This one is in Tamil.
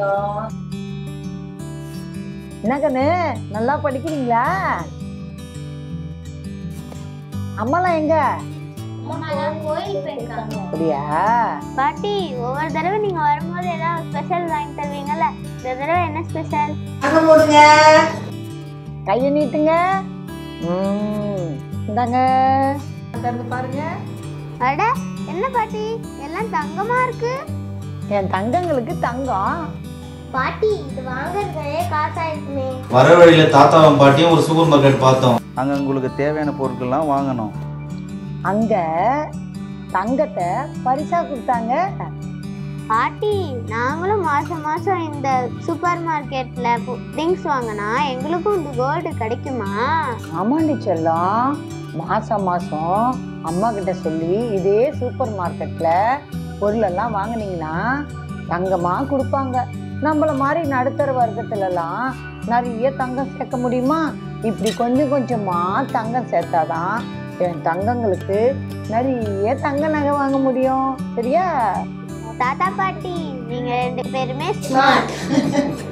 தங்கம் என்ன கண்ணு நல்லா படிக்கிறீங்களா அம்மாலாம் எங்க கோயில் போயிருக்காங்க அப்படியா பாட்டி ஒவ்வொரு தடவை நீங்க வரும்போது ஏதாவது ஸ்பெஷல் வாங்கி தருவீங்கல்ல இந்த தடவை என்ன ஸ்பெஷல் அங்க போடுங்க கையை நீட்டுங்க ம், இந்தாங்க திறந்து பாருங்க அட என்ன பாட்டி எல்லாம் தங்கமா இருக்கு என் தங்கங்களுக்கு தங்கம் பாட்டி இது வாங்குறதே காசாயிருக்குமே வர வழியில தாத்தாவும் பாட்டியும் ஒரு சூப்பர் மார்க்கெட் பார்த்தோம் அங்கே உங்களுக்கு தேவையான பொருட்கள்லாம் வாங்கணும் அங்க தங்கத்தை பரிசா கொடுத்தாங்க பாட்டி நாங்களும் மாசம் மாசம் இந்த சூப்பர் மார்க்கெட்ல திங்ஸ் வாங்கினா எங்களுக்கும் இந்த கோல்டு கிடைக்குமா ஆமாண்டி செல்லம் மாசம் மாசம் அம்மா கிட்ட சொல்லி இதே சூப்பர் மார்க்கெட்ல பொருள் எல்லாம் வாங்குனீங்கன்னா தங்கமா கொடுப்பாங்க நம்மள மாதிரி நடுத்தர வர்க்கத்துலலாம் நிறைய தங்கம் சேர்க்க முடியுமா இப்படி கொஞ்சம் கொஞ்சமா தங்கம் சேர்த்தாதான் என் தங்கங்களுக்கு நிறைய தங்க நகை வாங்க முடியும் சரியா தாத்தா பாட்டி நீங்க ரெண்டு பேருமே ஸ்மார்ட்